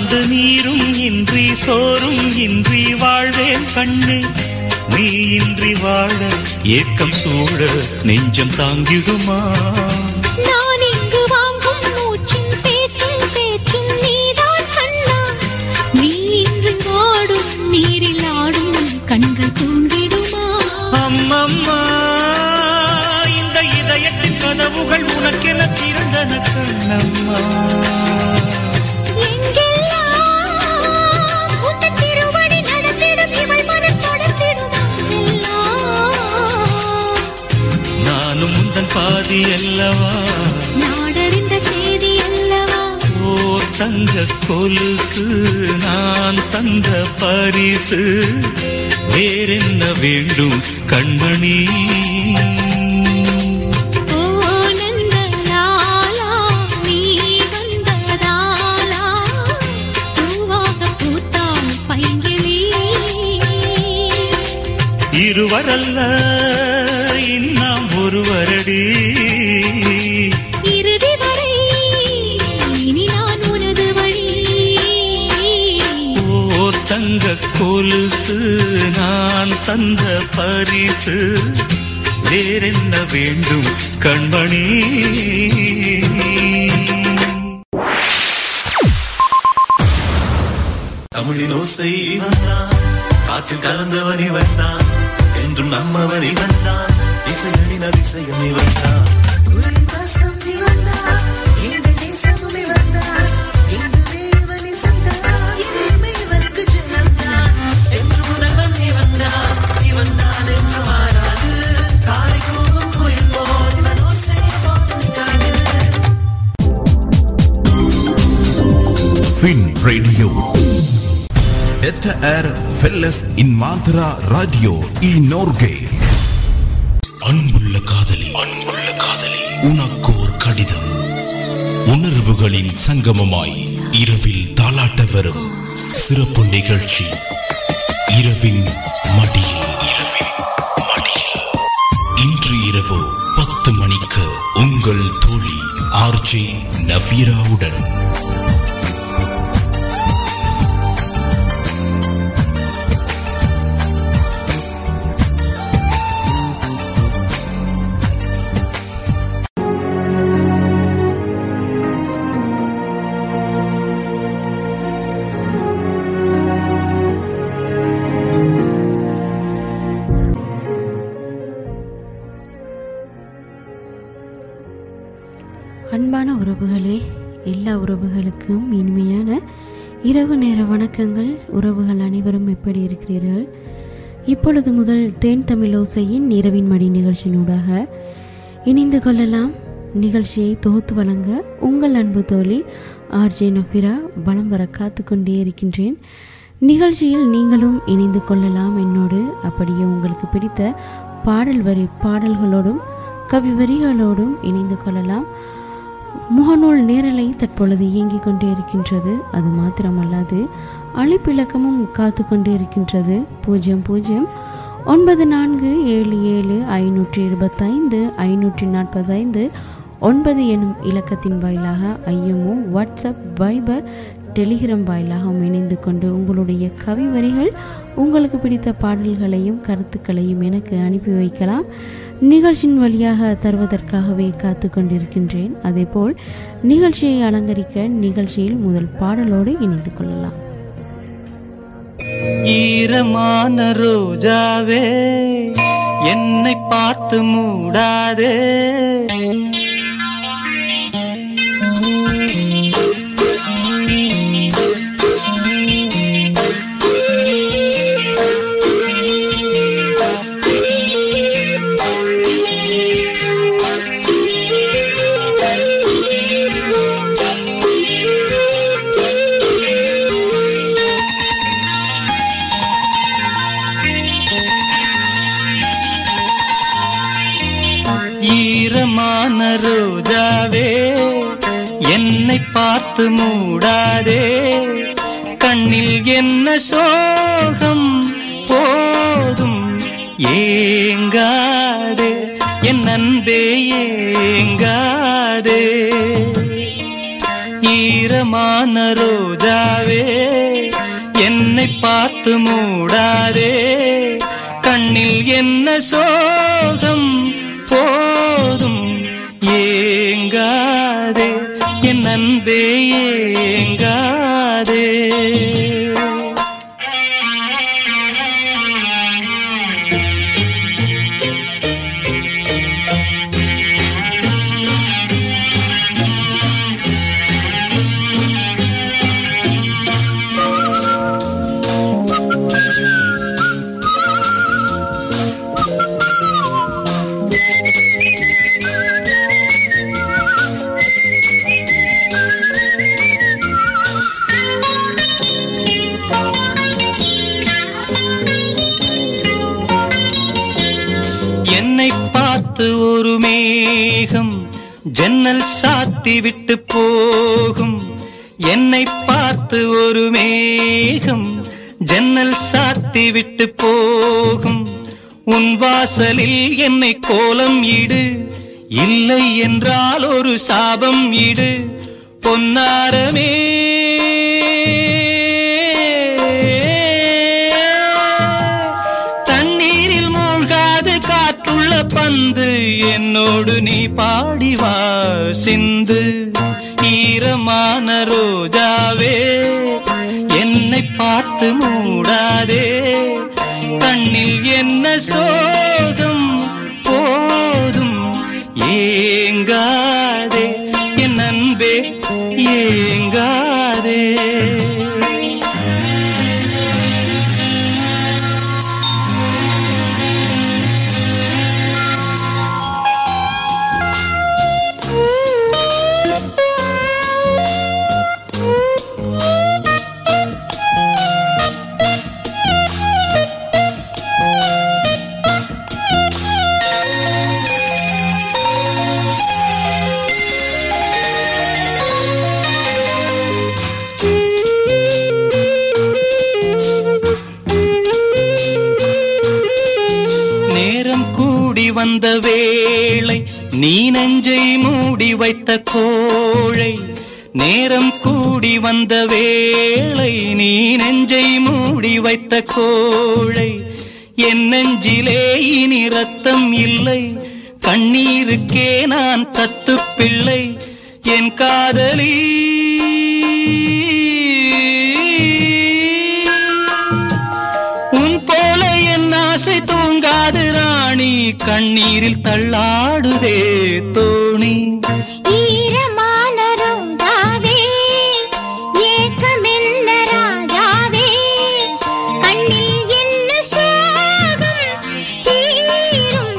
சாந்து நீரும் இன்றி சோறும் இன்றி வாழ்வேன் கண்ணே நீ இன்றி வாழ ஏக்கம் சூழ நெஞ்சம் தாங்கிடுமா நான் இங்கு வாங்கும் மூச்சும் பேசும் பேச்சும் நீதான் கண்ணா நீ இன்று ஆடும் நீரில் ஆடும் கண்கள் தூங்கிடுமா அம்மம்மா இந்த இதயத்தின் கதவுகள் உனக்கென திறந்தன கண்ணம்மா எங்கெல்லாம் உந்தன் திருவடி நடத்திடும் இவள் மனம் தொடர்ந்திடுமா எல்லாம் நானும் உந்தன் பாதி அல்லவா நாடறிந்த செய்தி அல்லவா ஓர் தங்க கொலுசு நான் தந்த பரிசு வேறென்ன வேண்டும் கண்மணி ஓ நந்த லாலா நீ வந்ததாலா பூவாக பூத்தாள் பைங்கிளி இருவரல்ல இன்னும் ஒருவரடி இறுதி வரை இனி நான் உனது வழி ஓர் தங்க கொலுசு நான் தந்த பரிசு வேறென்ன வேண்டும் கண்மணி தமிழின் ஓசை வந்தான் காற்றில் கலந்தவன் இவன் தான் என்றும் நம்மவன் இவன் தான் இசையணின் அதிசயம் இவன் தான் Fin Radio. Detta är Felles in Mantra Radio i Norge. அன்புள்ள காதலி அன்புள்ள காதலி உனக்கோர் கடிதம் உணர்வுகளின் சங்கமமாய் இரவில் தாலாட்ட வரும் சிறப்பு நிகழ்ச்சி இரவின் மடியில் இரவின் மடியில் இன்று இரவு பத்து மணிக்கு உங்கள் தோழி ஆர்ஜே நவீராவுடன் அன்பான உறவுகளே எல்லா உறவுகளுக்கும் இனிமையான இரவு நேர வணக்கங்கள் உறவுகள் அனைவரும் எப்படி இருக்கிறீர்கள் இப்பொழுது முதல் தேன் தமிழோசையின் இரவின் மடி நிகழ்ச்சியினூடாக இணைந்து கொள்ளலாம் நிகழ்ச்சியை தொகுத்து வழங்க உங்கள் அன்பு தோழி ஆர்ஜே நஃபிரா வலம் வர காத்து கொண்டே இருக்கின்றேன் நிகழ்ச்சியில் நீங்களும் இணைந்து கொள்ளலாம் என்னோடு அப்படியே உங்களுக்கு பிடித்த பாடல் வரி பாடல்களோடும் கவி வரிகளோடும் இணைந்து கொள்ளலாம் முகநூல் நேரலை தற்பொழுது இயங்கிக் கொண்டே இருக்கின்றது அது மாத்திரமல்லாது அழைப்பிலக்கமும் காத்து கொண்டே இருக்கின்றது பூஜ்ஜியம் பூஜ்ஜியம் ஒன்பது நான்கு ஏழு ஏழு ஐநூற்றி இருபத்தைந்து ஐநூற்றி நாற்பத்தைந்து ஒன்பது எனும் இலக்கத்தின் வாயிலாக ஐஎம்ஓ வாட்ஸ்அப் வைபர் டெலிகிராம் வாயிலாகவும் இணைந்து கொண்டு உங்களுடைய கவி வரிகள் உங்களுக்கு பிடித்த பாடல்களையும் கருத்துக்களையும் எனக்கு அனுப்பி வைக்கலாம் நிகழ்ச்சியின் வழியாக தருவதற்காகவே காத்து கொண்டிருக்கின்றேன் அதேபோல் நிகழ்ச்சியை அலங்கரிக்க நிகழ்ச்சியில் முதல் பாடலோடு இணைந்து கொள்ளலாம் ஈரமான ரோஜாவே என்னை பார்த்து மூடாதே ஈரமான ரோஜாவே என்னை பார்த்து மூடாதே கண்ணில் என்ன சோகம் போதும் ஏங்காதே என் அன்பே ஏங்காதே ஈரமான ரோஜாவே என்னை பார்த்து மூடாதே கண்ணில் என்ன சோகம் போதும் ஏங்காதே என் அன்பே ஏங்காதே என்னை பார்த்து ஒரு மேகம் ஜன்னல் சாத்தி விட்டு போகும் என்னை பார்த்து ஒரு மேகம் ஜன்னல் சாத்தி விட்டு போகும் உன் வாசலில் என்னை கோலம் இடு இல்லை என்றால் ஒரு சாபம் இடு பொன்னாரமே தண்ணீரில் மூழ்காது காற்றுள்ள பந்து என்னோடு நீ பாடி வா சிந்து ஈரமான ரோஜாவே என்னை பார்த்து மூடாதே கண்ணில் என்ன சோகம் போதும் ஏங்காதே என் அன்பே ஏங்காதே நேரம் கூடி வந்த வேளை நீ நெஞ்சை மூடி வைத்த கோழை நேரம் கூடி வந்த வேளை நீ நெஞ்சை மூடி வைத்த கோழை என் நெஞ்சிலே இனி ரத்தம் இல்லை கண்ணீருக்கே நான் தத்து பிள்ளை என் காதலி உன் போல என் ஆசை தூங்காது ராணி கண்ணீரில் தள்ளாடுதே தோணி ஈரமான ரோஜாவே ஏக்கமென்ன ராஜாவே கண்ணில் என்ன சோகம் தீரும்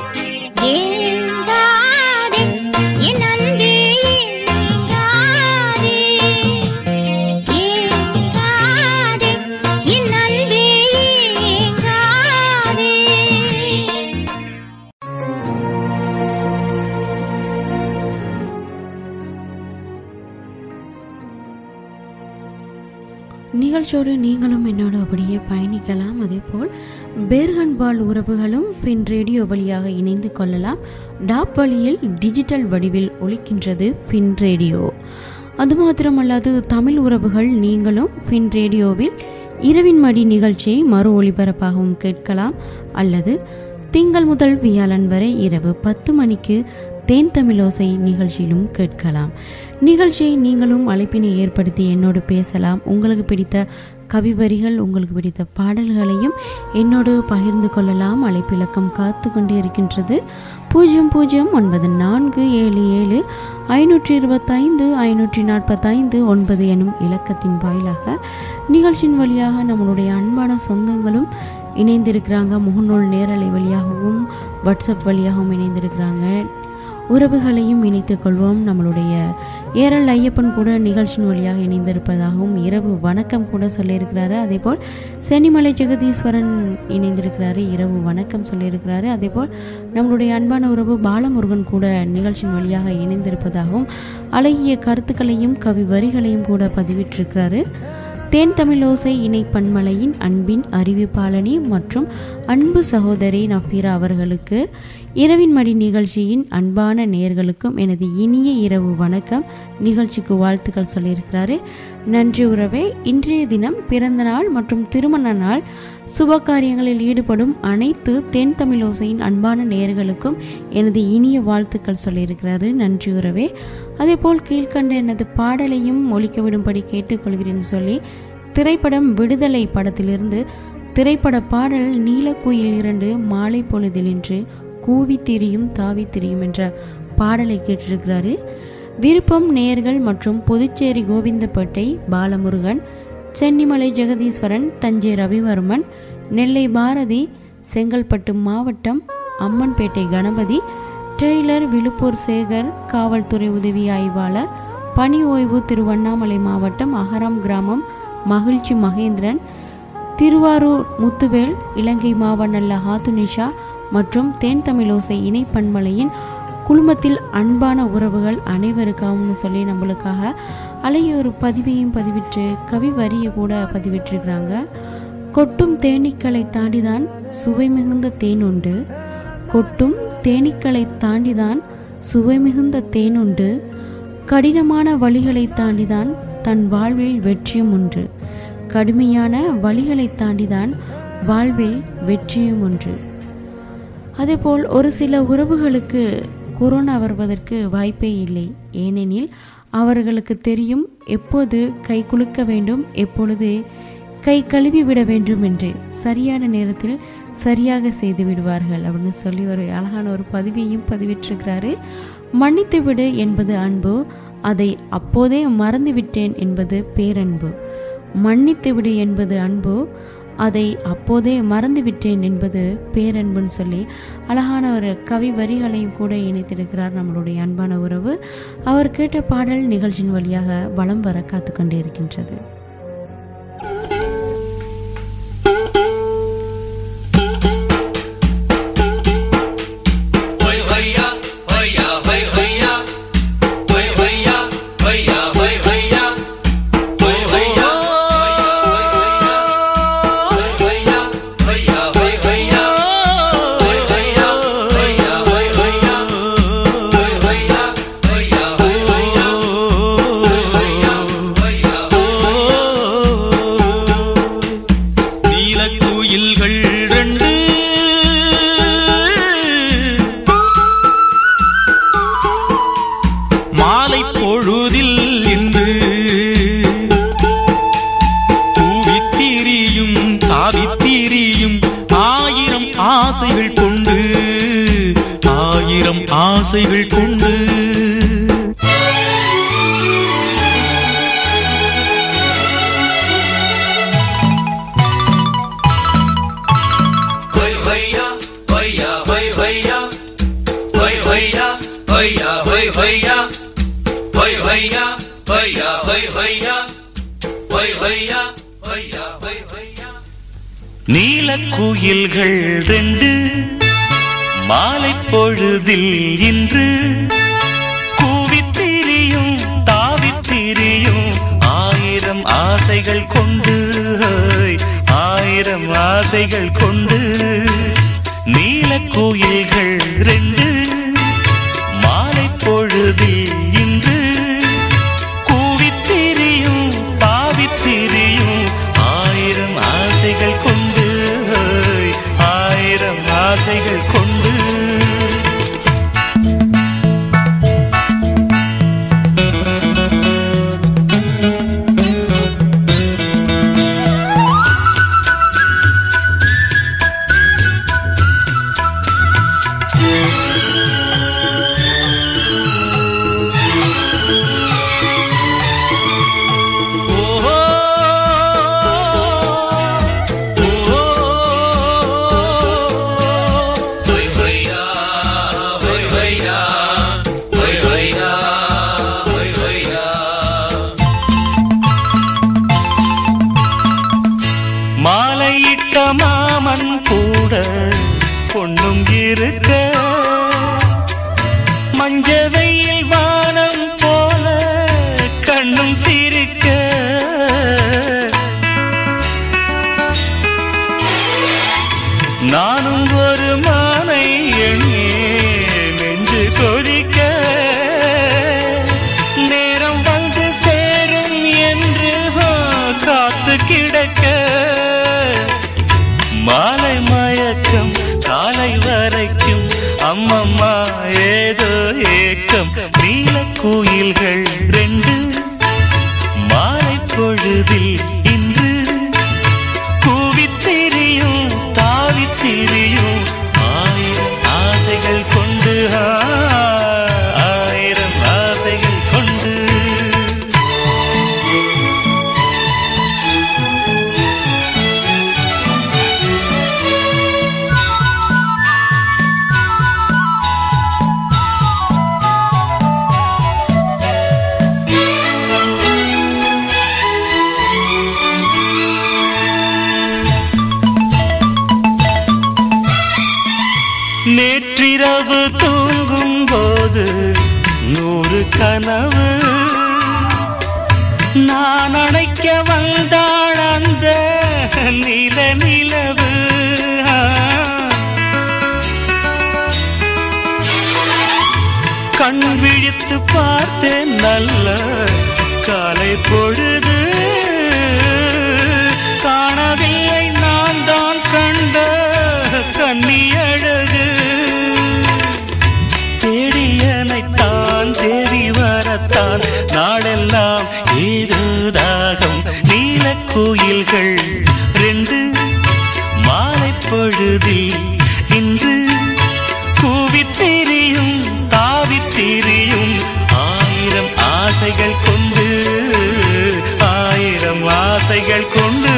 ஏங்காதே என் அன்பே ஏங்காதே ஏங்காதே என் அன்பே ஏங்காதே நிகழ்ச்சியோடு நீங்களும் என்னோட அப்படியே பயணிக்கலாம் அதேபோல் பேர்கன்பால் உறவுகளும் ஃபின் ரேடியோ வழியாக இணைந்து கொள்ளலாம் டாப் வழியில் டிஜிட்டல் வடிவில் ஒலிக்கின்றது ஃபின் ரேடியோ அது மாத்திரமல்லாது தமிழ் உறவுகள் நீங்களும் ஃபின் ரேடியோவில் இரவின் மடி நிகழ்ச்சியை மறு ஒளிபரப்பாகவும் கேட்கலாம் அல்லது திங்கள் முதல் வியாழன் வரை இரவு பத்து மணிக்கு தேன் தமிழோசை நிகழ்ச்சியிலும் கேட்கலாம் நிகழ்ச்சியை நீங்களும் அழைப்பினை ஏற்படுத்தி என்னோடு பேசலாம் உங்களுக்கு பிடித்த கவிவரிகள் உங்களுக்கு பிடித்த பாடல்களையும் என்னோடு பகிர்ந்து கொள்ளலாம் அழைப்பிலக்கம் காத்து கொண்டே இருக்கின்றது பூஜ்ஜியம் பூஜ்ஜியம் ஒன்பது நான்கு ஏழு ஏழு ஐநூற்றி இருபத்தைந்து ஐநூற்றி நாற்பத்தைந்து ஒன்பது எனும் இலக்கத்தின் வாயிலாக நிகழ்ச்சியின் வழியாக நம்மளுடைய அன்பான சொந்தங்களும் இணைந்திருக்கிறாங்க முகநூல் நேரலை வழியாகவும் வாட்ஸ்அப் வழியாகவும் இணைந்திருக்கிறாங்க உறவுகளையும் இணைத்துக் கொள்வோம் நம்மளுடைய ஏரல் ஐயப்பன் கூட நிகழ்ச்சியின் வழியாக இணைந்திருப்பதாகவும் இரவு வணக்கம் கூட சொல்லியிருக்கிறாரு அதேபோல் சென்னிமலை ஜெகதீஸ்வரன் இணைந்திருக்கிறாரு இரவு வணக்கம் சொல்லியிருக்கிறாரு அதேபோல் நம்மளுடைய அன்பான உறவு பாலமுருகன் கூட நிகழ்ச்சியின் வழியாக இணைந்திருப்பதாகவும் அழகிய கருத்துக்களையும் கவி வரிகளையும் கூட பதிவிட்டிருக்கிறாரு தேன் தமிழோசை இணை பன்மலையின் அன்பின் அறிவிப்பாளனி மற்றும் அன்பு சகோதரி நஃபீரா அவர்களுக்கு இரவின் மடி நிகழ்ச்சியின் அன்பான நேயர்களுக்கும் எனது இனிய இரவு வணக்கம் நிகழ்ச்சிக்கு வாழ்த்துக்கள் சொல்லியிருக்கிறாரு நன்றி உறவே இன்றைய தினம் பிறந்த நாள் மற்றும் திருமண நாள் சுப காரியங்களில் ஈடுபடும் அனைத்து தென் தமிழோசையின் அன்பான நேயர்களுக்கும் எனது இனிய வாழ்த்துக்கள் சொல்லியிருக்கிறாரு நன்றி உறவே அதேபோல் கீழ்கண்ட எனது பாடலையும் ஒழிக்க விடும்படி கேட்டுக்கொள்கிறேன் சொல்லி திரைப்படம் விடுதலை படத்திலிருந்து திரைப்பட பாடல் நீலக்குயில் இரண்டு மாலை பொழுதில் இன்று கூவி திரியும் தாவி திரியும் என்ற பாடலை கேட்டிருக்கிறாரு விருப்பம் நேர்கள் மற்றும் புதுச்சேரி கோவிந்தப்பேட்டை பாலமுருகன் சென்னிமலை ஜெகதீஸ்வரன் தஞ்சை ரவிவர்மன் நெல்லை பாரதி செங்கல்பட்டு மாவட்டம் அம்மன்பேட்டை கணபதி டெய்லர் விழுப்பூர் சேகர் காவல்துறை உதவி ஆய்வாளர் பணி ஓய்வு திருவண்ணாமலை மாவட்டம் அகரம் கிராமம் மகிழ்ச்சி மகேந்திரன் திருவாரூர் முத்துவேல் இலங்கை மாவட்ட ஹாத்துனிஷா மற்றும் தேன் தமிழோசை இணை பண்பலையின் குழுமத்தில் அன்பான உறவுகள் அனைவருக்காகவும் சொல்லி நம்மளுக்காக அழகிய ஒரு பதிவையும் பதிவிட்டு கவி வரியை கூட பதிவிட்டிருக்கிறாங்க கொட்டும் தேனீக்களை தாண்டிதான் சுவை மிகுந்த தேன் உண்டு கொட்டும் தேனீக்களை தாண்டிதான் சுவை மிகுந்த தேன் உண்டு கடினமான வழிகளை தாண்டிதான் தன் வாழ்வில் வெற்றியும் உண்டு கடுமையான வழிகளை தாண்டிதான் வாழ்வில் வெற்றியும் ஒன்று அதேபோல் ஒரு சில உறவுகளுக்கு கொரோனா வருவதற்கு வாய்ப்பே இல்லை ஏனெனில் அவர்களுக்கு தெரியும் எப்போது கை குலுக்க வேண்டும் எப்பொழுது கை கழுவி விட வேண்டும் என்று சரியான நேரத்தில் சரியாக செய்து விடுவார்கள் அப்படின்னு சொல்லி ஒரு அழகான ஒரு பதிவையும் பதிவிட்டிருக்கிறாரு மன்னித்து விடு என்பது அன்பு அதை அப்போதே மறந்துவிட்டேன் என்பது பேரன்பு மன்னித்து விடு என்பது அன்பு அதை அப்போதே மறந்துவிட்டேன் என்பது பேரன்புன்னு சொல்லி அழகான ஒரு கவி வரிகளையும் கூட இணைத்திருக்கிறார் நம்மளுடைய அன்பான உறவு அவர் கேட்ட பாடல் நிகழ்ச்சியின் வழியாக வலம் வர காத்து கொண்டே இருக்கின்றது நீலக்குயில்கள் ரெண்டு மாலை பொழுதில் இன்று தூவித்திரியும் தாவித்திரியும் ஆயிரம் ஆசைகள் கொண்டு ஆயிரம் ஆசைகள் கொண்டு நீலக்குயில்கள் ரெண்டு மாலை பொழுதில் இன்று கூவித்திரியும் தாவித்திரியும் ஆயிரம் ஆசைகள் கொண்டு ஆயிரம் ஆசைகள் கொண்டு நீலக்குயில்கள் ரெண்டு மாலை பொழுதில் இன்று கூவித்திரியும் தாவித்திரியும் ஆயிரம் ஆசைகள் கொண்டு ஆயிரம் ஆசைகள் கொண்டு ஓஹோ மாலையிட்ட மாமன் கூட பொண்ணும் இருக்க மஞ்ச வெயில் வானம் போல கண்ணும் சிரிக்க மாலை வரைக்கும் அம்மம்மா ஏதோ ஏக்கம் நீல கோயில்கள் ரெண்டு மாலை பொழுதில் இன்று கூவித் திரியும் தாவித் திரியும் ஆயிரம் ஆசைகள் கொண்டு ஆ, ஆயிரம் ஆசைகள் கொண்டு நேற்றிரவு தூங்கும் போது நூறு கனவு நான் அணைக்க வந்தாள் அந்த நில நிலவு கண் விழித்து பார்த்தேன் நல்ல காலை பொழுது காணவில்லை நான் தான் கண்ட கன்னி அழகு தேடியனைத்தான் தேடி வரத்தான் நாளெல்லாம் ஏதோ தாகம் நீல கோயில்கள் ரெண்டு மாலை பொழுதில் இன்று கூவித் திரியும் தாவித் திரியும் ஆயிரம் ஆசைகள் கொண்டு ஆயிரம் ஆசைகள் கொண்டு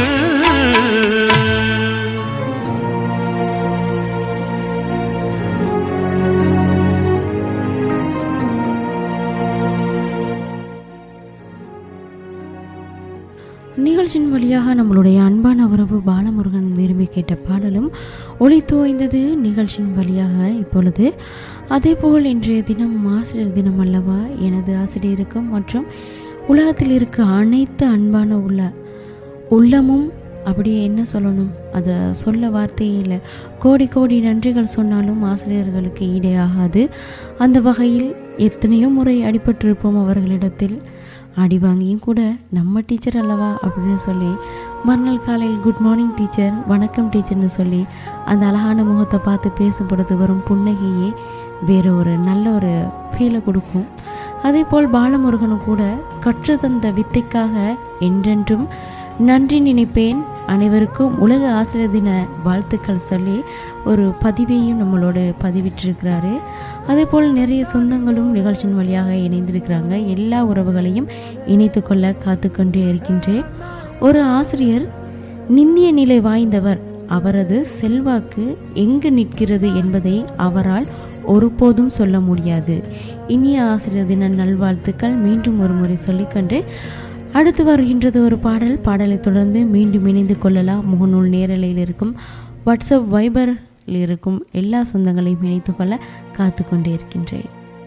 நிகழ்ச்சியின் வழியாக நம்மளுடைய அன்பான உறவு பாலமுருகன் விரும்பி கேட்ட பாடலும் ஒளி துவைந்தது நிகழ்ச்சியின் வழியாக இப்பொழுது அதேபோல் இன்றைய தினம் ஆசிரியர் தினம் அல்லவா எனது ஆசிரியருக்கும் மற்றும் உலகத்தில் இருக்க அனைத்து அன்பான உள்ள உள்ளமும் அப்படியே என்ன சொல்லணும் அதை சொல்ல வார்த்தையே இல்லை கோடி கோடி நன்றிகள் சொன்னாலும் ஆசிரியர்களுக்கு ஈடே ஆகாது அந்த வகையில் எத்தனையோ முறை அடிபட்டிருப்போம் அவர்களிடத்தில் அடி வாங்கியும் கூட நம்ம டீச்சர் அல்லவா அப்படின்னு சொல்லி மறுநாள் காலையில் குட் மார்னிங் டீச்சர் வணக்கம் டீச்சர்னு சொல்லி அந்த அழகான முகத்தை பார்த்து பேசும் பொழுது வரும் புன்னகையே வேற ஒரு நல்ல ஒரு ஃபீலை கொடுக்கும் அதே போல் பாலமுருகனும் கூட கற்று தந்த வித்தைக்காக என்றென்றும் நன்றி நினைப்பேன் அனைவருக்கும் உலக ஆசிரியர் தின வாழ்த்துக்கள் சொல்லி ஒரு பதிவையும் நம்மளோட பதிவிட்டிருக்கிறாரு அதே போல் நிறைய சொந்தங்களும் நிகழ்ச்சியின் வழியாக இணைந்திருக்கிறாங்க எல்லா உறவுகளையும் இணைத்து கொள்ள காத்துக்கொண்டே இருக்கின்றேன் ஒரு ஆசிரியர் நிந்திய நிலை வாய்ந்தவர் அவரது செல்வாக்கு எங்கு நிற்கிறது என்பதை அவரால் ஒருபோதும் சொல்ல முடியாது இனிய ஆசிரியர் தின நல்வாழ்த்துக்கள் மீண்டும் ஒரு முறை சொல்லிக்கொண்டு அடுத்து வருகின்றது ஒரு பாடல் பாடலை தொடர்ந்து மீண்டும் இணைந்து கொள்ளலாம் முகநூல் நேரலையில் இருக்கும் வாட்ஸ்அப் வைபரில் இருக்கும் எல்லா சொந்தங்களையும் இணைத்து கொள்ள காத்து கொண்டே இருக்கின்றேன்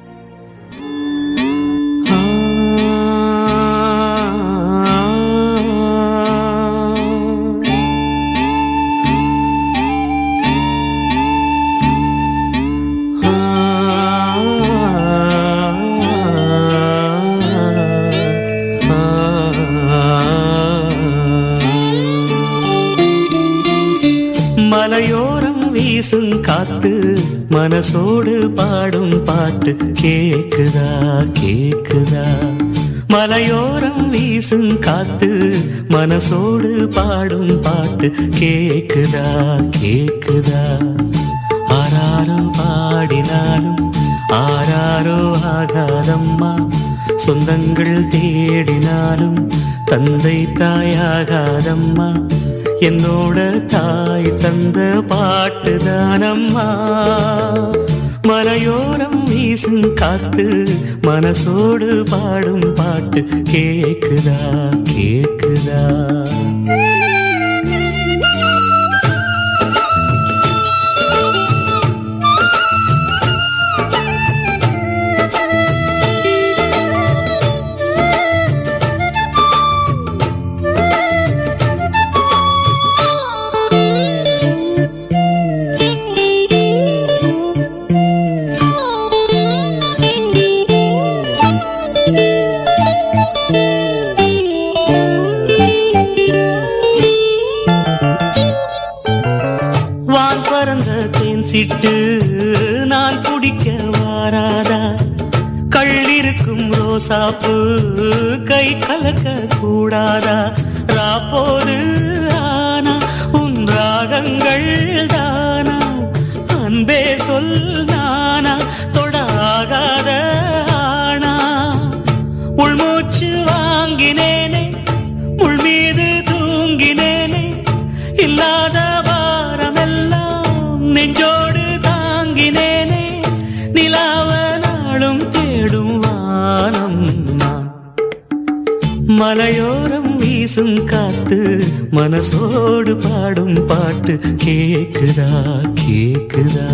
மலையோரம் வீசும் காத்து மனசோடு பாடும் பாட்டு கேக்குதா கேக்குதா மலையோரம் வீசும் காத்து மனசோடு பாடும் பாட்டு கேக்குதா கேக்குதா ஆராரோ பாடினாலும் ஆராரோ ஆகாதம்மா சொந்தங்கள் தேடினாலும் தந்தை தாயாகாதம்மா என்னோட தாய் தந்த பாட்டுதானம்மா மலையோரம் வீசும் காத்து மனசோடு பாடும் பாட்டு கேக்குதா கேக்குதா விட்டு நான் குடிக்க வாராதா கள்ளிருக்கும் ரோசாப்பு கை கலக்க கூடாதா ராப்போது ஆனா உன் ராகங்கள் தானா அன்பே சொல் நானா தொடாகாத ஆனா உள்மூச்சு வாங்கினேனே உள் மீது தூங்கினேனே இல்லாத வாரமெல்லாம் நெஞ்சோடு தாங்கினேனே நிலாவ நாளும் தேடும் வானம் நான் மலையோரம் வீசும் காத்து மனசோடு பாடும் பாட்டு கேக்குதா கேக்குதா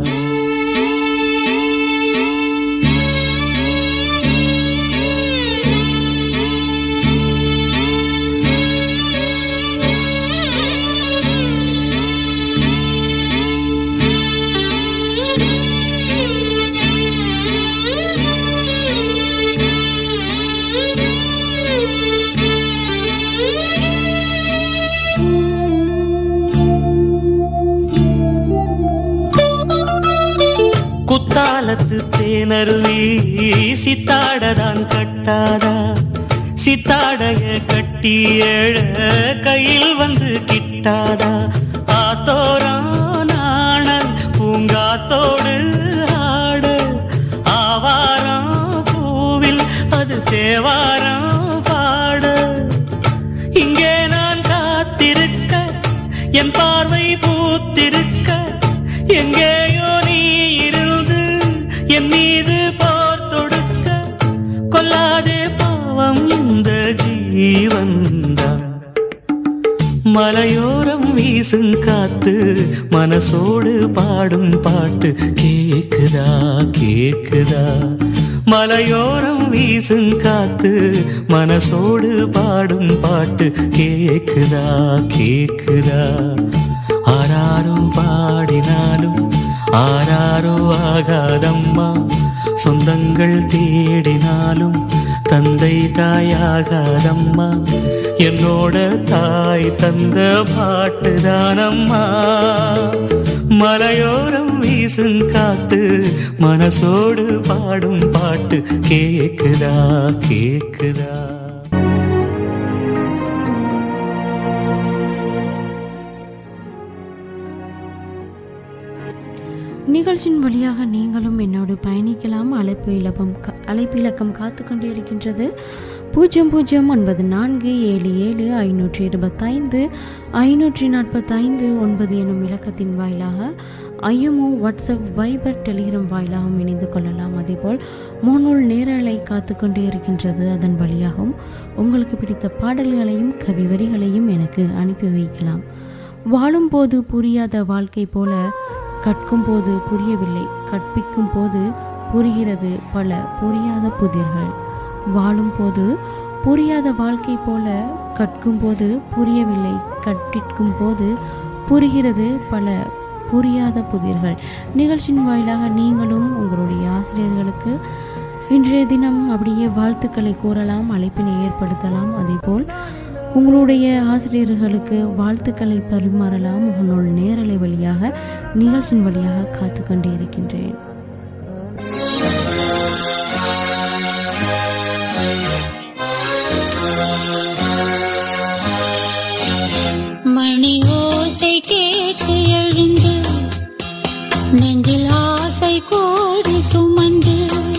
குத்தாலத்து தேனருவி சித்தாடதான் கட்டாதா சித்தாடைய கட்டி எழ கையில் வந்து கிட்டாதா ஆத்தோரம் நாணல் பூங்காத்தோடு ஆட ஆவாரம் பூவில் அது தேவாரம் பாட இங்கே நான் காத்திருக்க என் பார்வை பூத்திருக்க எங்கேயோ நீ இருந்து என் மீது போர் தொடுக்க கொல்லாதே பாவம் இந்த ஜீவன்தான் மலையோரம் வீசும் காத்து மனசோடு பாடும் பாட்டு கேக்குதா கேக்குதா மலையோரம் வீசும் காத்து மனசோடு பாடும் பாட்டு கேக்குதா கேக்குதா ஆராரோ பாடினாலும் ஆராரோ ஆகாதம்மா சொந்தங்கள் தேடினாலும் தந்தை தாயாகாதம்மா என்னோட தாய் தந்த பாட்டுதானம்மா மலையோரம் வீசும் காத்து மனசோடு பாடும் பாட்டு கேக்குதா கேக்குதா நிகழ்ச்சியின் வழியாக நீங்களும் என்னோடு பயணிக்கலாம் அழைப்பு இலக்கம் கா- அழைப்பு இலக்கம் காத்து கொண்டே இருக்கின்றது பூஜ்ஜியம் பூஜ்ஜியம் ஒன்பது நான்கு ஏழு ஏழு ஐநூற்றி இருபத்தைந்து ஐநூற்றி நாற்பத்தைந்து ஒன்பது எனும் இலக்கத்தின் வாயிலாக ஐஎம்ஓ வாட்ஸ்அப் வைபர் டெலிகிராம் வாயிலாகவும் இணைந்து கொள்ளலாம் அதேபோல் முன்னூல் நேரலை காத்து கொண்டே இருக்கின்றது அதன் வழியாகவும் உங்களுக்கு பிடித்த பாடல்களையும் கவி வரிகளையும் எனக்கு அனுப்பி வைக்கலாம் வாழும்போது புரியாத வாழ்க்கை போல கற்கும் போது புரியவில்லை கற்பிக்கும் போது புரிகிறது பல புரியாத புதிர்கள் வாழும் போது புரியாத வாழ்க்கை போல கற்கும் போது புரியவில்லை கற்பிக்கும் போது புரிகிறது பல புரியாத புதிர்கள் நிகழ்ச்சியின் வாயிலாக நீங்களும் உங்களுடைய ஆசிரியர்களுக்கு இன்றைய தினம் அப்படியே வாழ்த்துக்களை கூறலாம் அழைப்பினை ஏற்படுத்தலாம் அதேபோல் உங்களுடைய ஆசிரியர்களுக்கு வாழ்த்துக்களை பரிமாறலாம் உங்களோட நேரலை வழியாக நிகழ்ச்சியின் வழியாக காத்து கொண்டே இருக்கின்றேன் மணி ஓசை கேட்டு எழுந்து நெஞ்சில் ஆசை கோடி சுமந்து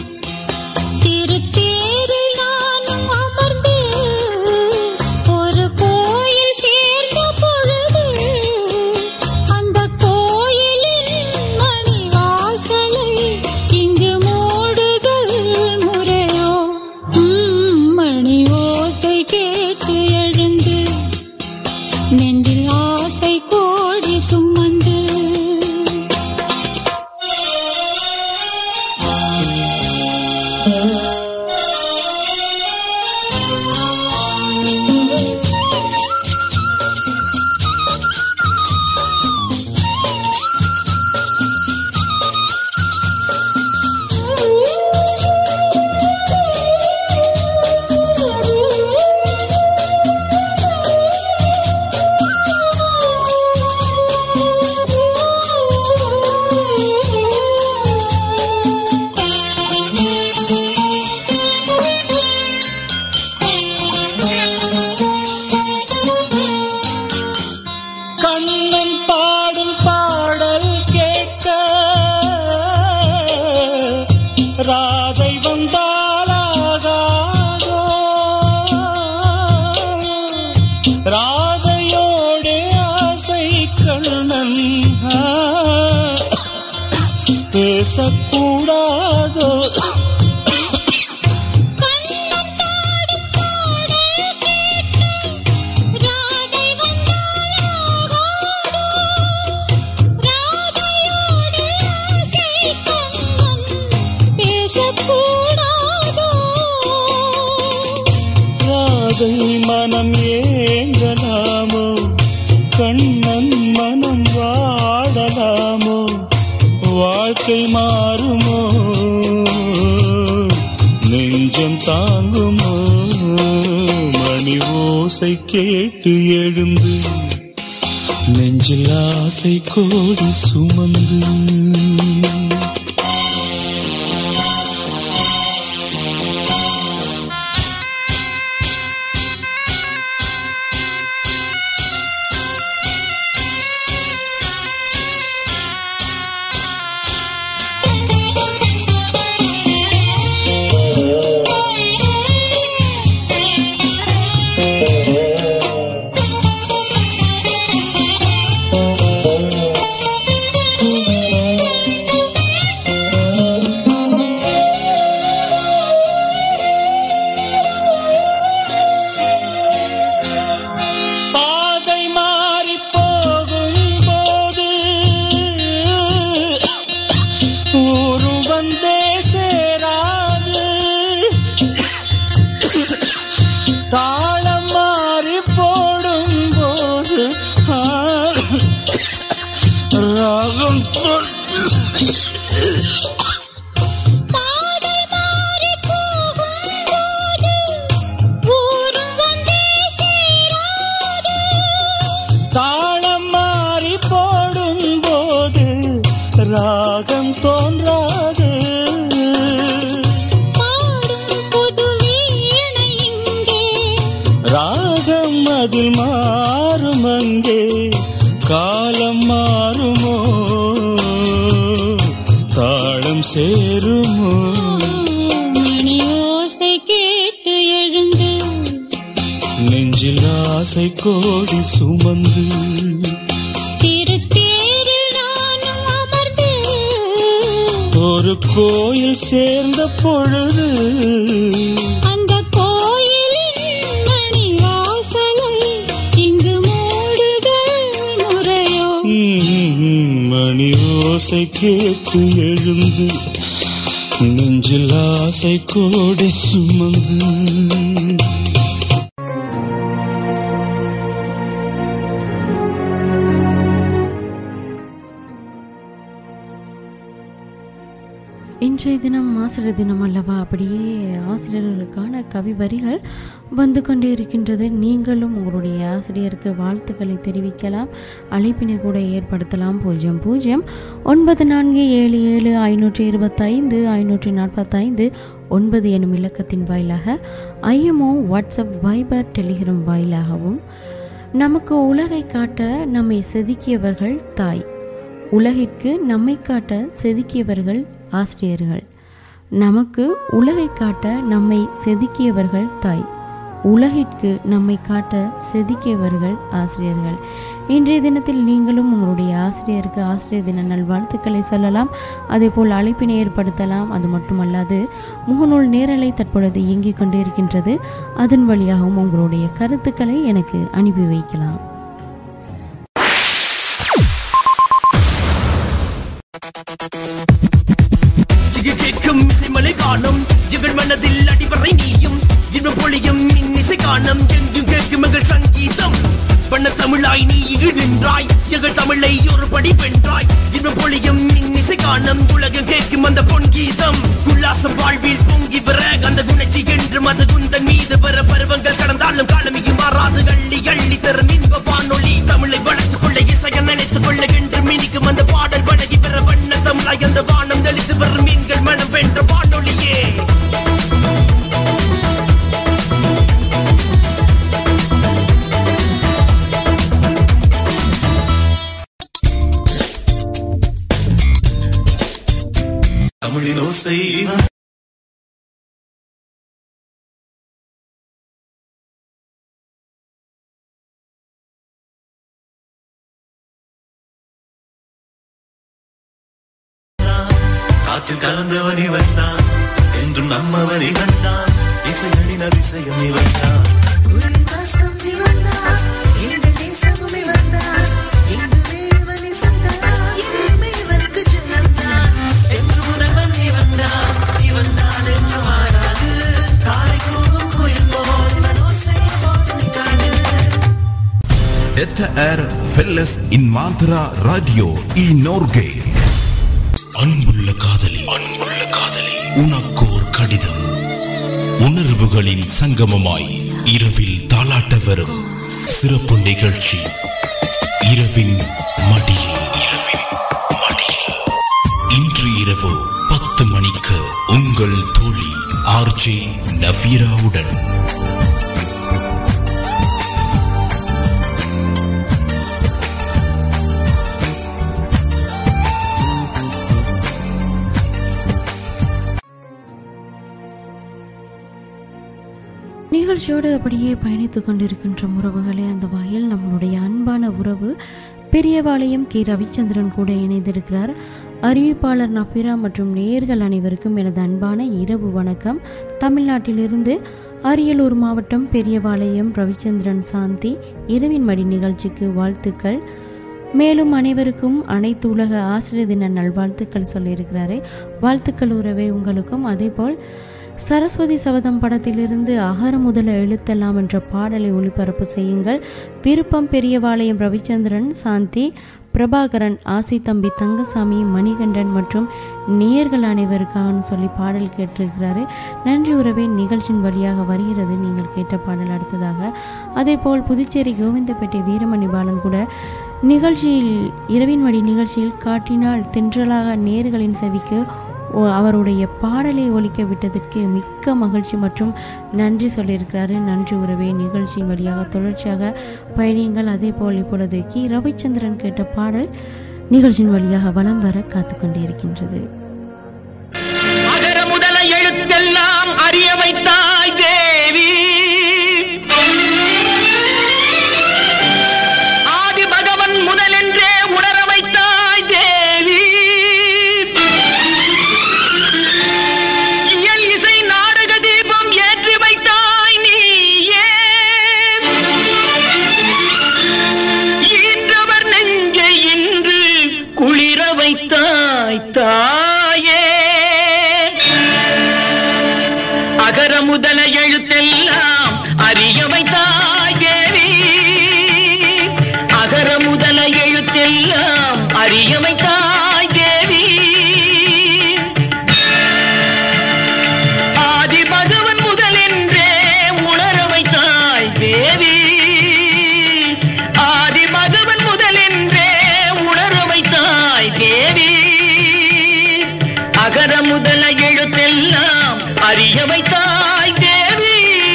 திருத்தேரில் நானும் அமர்ந்து ஒரு கோயில் சேர்ந்த பொழுது அந்த கோயிலின் மணி வாசலை இங்கு மூடுதல் முறையோ உம், மணி ஓசை கேட்டு எழுந்து நெஞ்சில் ஆசை கோடி சுமந்து பேசக்கூடாதோ கண்ணன் பாடும் பாடல் கேட்டு ராதை வந்தாயாகாதோ ராதையோடு ஆசை கண்ணன் பேசக்கூடாதோ ராதை மனம் ஏங்கலாமோ கண்ணன் மனம் வாடலாமோ வாழ்க்கை மாறுமோ நெஞ்சம் தாங்குமோ மணி ஓசை கேட்டு எழுந்து நெஞ்சில் ஆசை கோடி சுமந்து பாதை மாறி போகும் போது ஊரு வந்தே சேராது தாளம் மாறி போடும் போது ஆ, ராகம் தொ- பாதை மாறி போகும்போது ஊரும் வந்தே சேராது தாளம் மாறி போடும் போது ராகம் தோன்றாது பாடும் புது வீணை இங்கே ராகம் அதில் மாறும் அங்கே காலம் மாறுமோ தாளம் சேருமோ மணி ஓசை கேட்டு எழுந்து நெஞ்சில் ஆசை கோடி சுமந்து திருத்தேரில் நானும் அமர்ந்து ஒரு கோயில் சேர்ந்த பொழுது அந்த கோயிலின் மணி வாசலை இங்கு மூடுதல் முறையோ ம், மணி ஓசை கேட்டு எழுந்து நெஞ்சில் ஆசை கோடி சுமந்து இன்றைய தினம் ஆசிரியர் தினம் அல்லவா அப்படியே ஆசிரியர்களுக்கான கவி வரிகள் வந்து கொண்டே இருக்கின்றது நீங்களும் உங்களுடைய ஆசிரியருக்கு வாழ்த்துக்களை தெரிவிக்கலாம் அழைப்பினை கூட ஏற்படுத்தலாம் பூஜ்ஜியம் பூஜ்ஜியம் ஒன்பது நான்கு ஏழு ஏழு ஐநூற்றி இருபத்தைந்து ஐநூற்றி நாற்பத்தைந்து ஒன்பது எனும் இலக்கத்தின் வாயிலாக ஐஎம்ஓ வாட்ஸ்அப் வைபர் டெலிகிராம் வாயிலாகவும் நமக்கு உலகை காட்ட நம்மை செதுக்கியவர்கள் தாய் உலகிற்கு நம்மை காட்ட செதுக்கியவர்கள் ஆசிரியர்கள் நமக்கு உலகை காட்ட நம்மை செதுக்கியவர்கள் தாய் உலகிற்கு நம்மை காட்ட செதுக்கியவர்கள் ஆசிரியர்கள் இன்றைய தினத்தில் நீங்களும் உங்களுடைய ஆசிரியருக்கு ஆசிரியர் தின நல்வாழ்த்துக்களை சொல்லலாம் அதேபோல் அழைப்பினை ஏற்படுத்தலாம் அது மட்டுமல்லாது முகநூல் நேரலை தற்பொழுது இயங்கிக் கொண்டே இருக்கின்றது அதன் வழியாகவும் உங்களுடைய கருத்துக்களை எனக்கு அனுப்பி வைக்கலாம் இங்கு கேட்கும் இசைமலை காணும் எங்கள் மனதில் அடிவரை நீயும் இன்னும் பொழியும் இன்னிசை காணும் எங்கும் கேட்கும் எங்கள் சங்கீதம் பண்ண தமிழாய் நீ இங்கு நின்றாய் எங்கள் தமிழை ஒரு படி வென்றாய் இன்னும் பொழியும் இன்னிசை காணும் உலகம் கேட்கும் அந்த பொன் கீதம் உல்லாசம் வாழ்வில் பொங்கி வர அந்த குணச்சி என்றும் அது குந்தன் மீது வர பருவங்கள் கடந்தாலும் காலமியும் மாறாது அள்ளி அள்ளி தரும் இன்ப வானொலி தமிழை வளர்த்துக் கொள்ள இசைய நினைத்துக் கொள்ள என்று மினிக்கும் அந்த பாடல் வழங்கி பெற வண்ண தமிழாய் அந்த வானம் தெளித்து வரும் மீன்கள் மனம் வென்ற வானொலியே தமிழின் ஓசை இவன் காற்றில் கலந்தவன் இவன் தான் என்றும் நம்மவன் இவன் தான் இசைகளின் அதிசயம் இவன் தான் Detta är Felles in Mantra Radio i Norge. அன்புள்ள காதலி அன்புள்ள காதலி உனக்கோர் கடிதம் உணர்வுகளின் சங்கமமாய் இரவில் தாலாட்ட வரும் சிறப்பு நிகழ்ச்சி இரவின் மடியில் இரவின் மடியில் இன்று இரவு பத்து மணிக்கு உங்கள் தோழி ஆர்ஜே நவீராவுடன் நிகழ்ச்சியோடு அப்படியே பயணித்துக் கொண்டிருக்கின்ற உறவுகளே அந்த வகையில் நம்மளுடைய அன்பான உறவு பெரியபாளையம் கே ரவிச்சந்திரன் கூட இணைந்திருக்கிறார் அறிவிப்பாளர் நபிரா மற்றும் நேயர்கள் அனைவருக்கும் எனது அன்பான இரவு வணக்கம் தமிழ்நாட்டிலிருந்து அரியலூர் மாவட்டம் பெரியபாளையம் ரவிச்சந்திரன் சாந்தி இரவின் மடி நிகழ்ச்சிக்கு வாழ்த்துக்கள் மேலும் அனைவருக்கும் அனைத்து உலக ஆசிரியர் தின நல்வாழ்த்துக்கள் சொல்லியிருக்கிறாரு வாழ்த்துக்கள் உறவே உங்களுக்கும் அதேபோல் சரஸ்வதி சபதம் படத்திலிருந்து அகர முதல எழுத்தெல்லாம் என்ற பாடலை ஒளிபரப்பு செய்யுங்கள் விருப்பம் பெரியவாளையம் ரவிச்சந்திரன் சாந்தி பிரபாகரன் ஆசி தம்பி தங்கசாமி மணிகண்டன் மற்றும் நேயர்கள் அனைவருக்காகன்னு சொல்லி பாடல் கேட்டிருக்கிறாரு நன்றி உறவே நிகழ்ச்சியின் வழியாக வருகிறது நீங்கள் கேட்ட பாடல் அடுத்ததாக அதேபோல் புதுச்சேரி கோவிந்தப்பேட்டை வீரமணி பாலன் கூட நிகழ்ச்சியில் இரவின் மடி நிகழ்ச்சியில் காட்டினால் தென்றலாக நேர்களின் செவிக்கு ஓ- அவருடைய பாடலை ஒலிக்க விட்டதற்கு மிக்க மகிழ்ச்சி மற்றும் நன்றி சொல்லியிருக்கிறாரு நன்றி உறவே நிகழ்ச்சியின் வழியாக தொடர்ச்சியாக பயணியுங்கள் அதே போல் இப்பொழுது கி ரவிச்சந்திரன் கேட்ட பாடல் நிகழ்ச்சியின் வழியாக வலம் வர காத்து கொண்டே இருக்கின்றது அகர முதல எழுத்தெல்லாம் அறிய வைத்தாய் தேவி ஆதி பகவன் முதலென்றே உணர வைத்தாய் தேவி இயல் இசை நாடக தீபம் ஏற்றி வைத்தாய் நீயே ஈன்றவர் நெஞ்சை இன்று குளிர வைத்தாய் தாயே அகர முதல எழுத்தெல்லாம் அறிய வைத்தாய் தேவி அகர முதல எழுத்தெல்லாம் அறிய வைத்தாய் தேவி ஆதி பகவன் முதலென்றே உணர வைத்தாய் தேவி ஆதி பகவன் முதலென்றே உணர வைத்தாய் தேவி அகர முதல எழுத்தெல்லாம் அறிய வைத்தாய் தேவி